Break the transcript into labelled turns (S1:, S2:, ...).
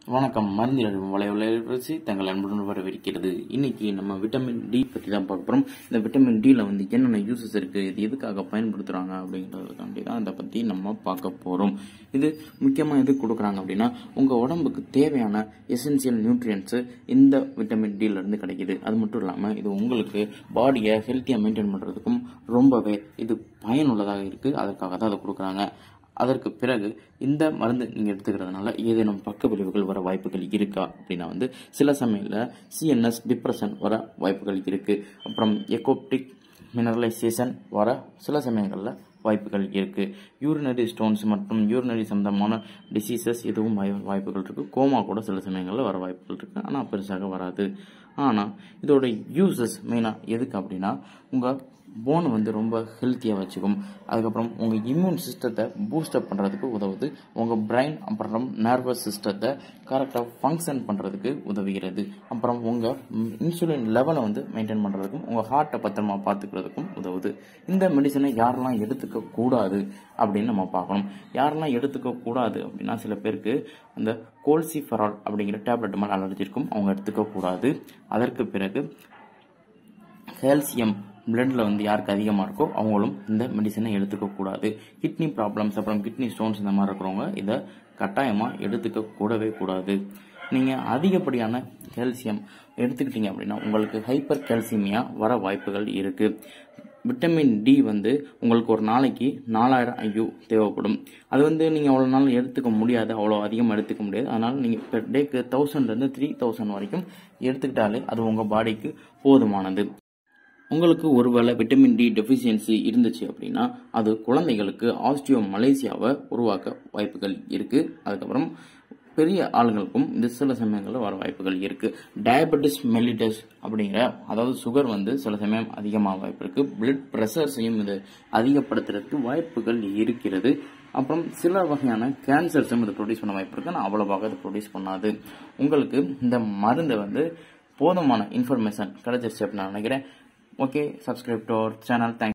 S1: வணக்கம் மருந்தியல் வலைவலைசி தங்கள் அன்புடன் வரவேற்கிறது இன்னைக்கு நம்ம விட்டமின் டி பற்றி தான் பார்க்க போகிறோம் இந்த விட்டமின் டியில் வந்து என்னென்ன யூசஸ் இருக்குது இது எதுக்காக பயன்படுத்துகிறாங்க அப்படிங்கிறதுக்காண்டி தான் இதை பற்றி நம்ம பார்க்க போகிறோம் இது முக்கியமாக எது கொடுக்குறாங்க அப்படின்னா உங்கள் உடம்புக்கு தேவையான எசென்சியல் நியூட்ரியன்ஸு இந்த விட்டமின் டில இருந்து கிடைக்குது அது மட்டும் இல்லாமல் இது உங்களுக்கு பாடியை ஹெல்த்தியாக மெயின்டைன் பண்ணுறதுக்கும் ரொம்பவே இது பயனுள்ளதாக இருக்குது அதற்காக தான் அதை கொடுக்குறாங்க அதற்கு பிறகு இந்த மருந்து நீங்கள் எடுத்துக்கிறதுனால ஏதேனும் பக்க விளைவுகள் வர வாய்ப்புகள் இருக்கா அப்படின்னா வந்து சில சமயத்தில் சிஎன்எஸ் டிப்ரெஷன் வர வாய்ப்புகள் இருக்குது அப்புறம் எக்கோப்டிக் மினரலைசேஷன் வர சில சமயங்களில் வாய்ப்புகள் இருக்குது யூரினரி ஸ்டோன்ஸ் மற்றும் யூரினரி சம்பந்தமான டிசீசஸ் எதுவும் வாய்- வாய்ப்புகள் இருக்குது கோமா கூட சில சமயங்களில் வர வாய்ப்புகள் இருக்குது ஆனால் பெருசாக வராது ஆனால் இதோட யூசஸ் மெயினாக எதுக்கு அப்படின்னா உங்கள் போன் வந்து ரொம்ப ஹெல்த்தியாக வச்சுக்கும் அதுக்கப்புறம் உங்கள் இம்யூன் சிஸ்டத்தை பூஸ்டப் பண்ணுறதுக்கு உதவுது உங்கள் பிரைன் அப்புறம் நர்வஸ் சிஸ்டத்தை கரெக்டாக ஃபங்க்ஷன் பண்ணுறதுக்கு உதவுகிறது அப்புறம் உங்கள் இன்சுலின் லெவலை வந்து மெயின்டைன் பண்ணுறதுக்கும் உங்கள் ஹார்ட்டை பத்திரமா பார்த்துக்கிறதுக்கும் உதவுது இந்த மெடிசனை யாரெல்லாம் எடுத்துக்க கூடாது அப்படின்னு நம்ம பார்க்கணும் யாரெல்லாம் எடுத்துக்க கூடாது அப்படின்னா சில பேருக்கு அந்த கோல்சிஃபரால் அப்படிங்கிற டேப்லெட் மேலே அலர்ஜி இருக்கும் அவங்க எடுத்துக்க கூடாது அதற்கு பிறகு கால்சியம் பிளட்ல வந்து யாருக்கு அதிகமாக இருக்கோ அவங்களும் இந்த மெடிசனை எடுத்துக்க கூடாது கிட்னி ப்ராப்ளம்ஸ் அப்புறம் கிட்னி ஸ்டோன்ஸ் இந்த மாதிரி இருக்கிறவங்க இதை கட்டாயமாக எடுத்துக்க கூடவே கூடாது நீங்கள் அதிகப்படியான கால்சியம் எடுத்துக்கிட்டீங்க அப்படின்னா உங்களுக்கு ஹைப்பர் கால்சியமியா வர வாய்ப்புகள் இருக்குது விட்டமின் டி வந்து உங்களுக்கு ஒரு நாளைக்கு நாலாயிரம் ஐயோ தேவைப்படும் அது வந்து நீங்கள் அவ்வளோ நாள் எடுத்துக்க முடியாது அவ்வளோ அதிகமாக எடுத்துக்க முடியாது அதனால் நீங்கள் பெர் டேக்கு தௌசண்ட்லேருந்து த்ரீ தௌசண்ட் வரைக்கும் எடுத்துக்கிட்டாலே அது உங்கள் பாடிக்கு போதுமானது உங்களுக்கு ஒருவேளை விட்டமின் டி டெஃபிஷியன்சி இருந்துச்சு அப்படின்னா அது குழந்தைகளுக்கு ஆஸ்டியோ மலேசியாவை உருவாக்க வாய்ப்புகள் இருக்கு அதுக்கப்புறம் பெரிய ஆளுங்களுக்கும் இந்த சில சமயங்களில் வர வாய்ப்புகள் இருக்கு டயபெட்டிஸ் மெல்லிட்டஸ் அப்படிங்கிற அதாவது சுகர் வந்து சில சமயம் அதிகமாக வாய்ப்பு இருக்கு பிளட் ப்ரெஷர்ஸையும் இது அதிகப்படுத்துறதுக்கு வாய்ப்புகள் இருக்கிறது அப்புறம் சில வகையான கேன்சர்ஸும் இது ப்ரொடியூஸ் பண்ண வாய்ப்பு இருக்கு ஆனால் அவ்வளவாக இது ப்ரொடியூஸ் பண்ணாது உங்களுக்கு இந்த மருந்து வந்து போதுமான இன்ஃபர்மேஷன் கிடைச்சிருச்சு அப்படின்னு நான் நினைக்கிறேன் ஓகே சப்ஸ்கிரைப் டு அவர் சேனல் தேங்க்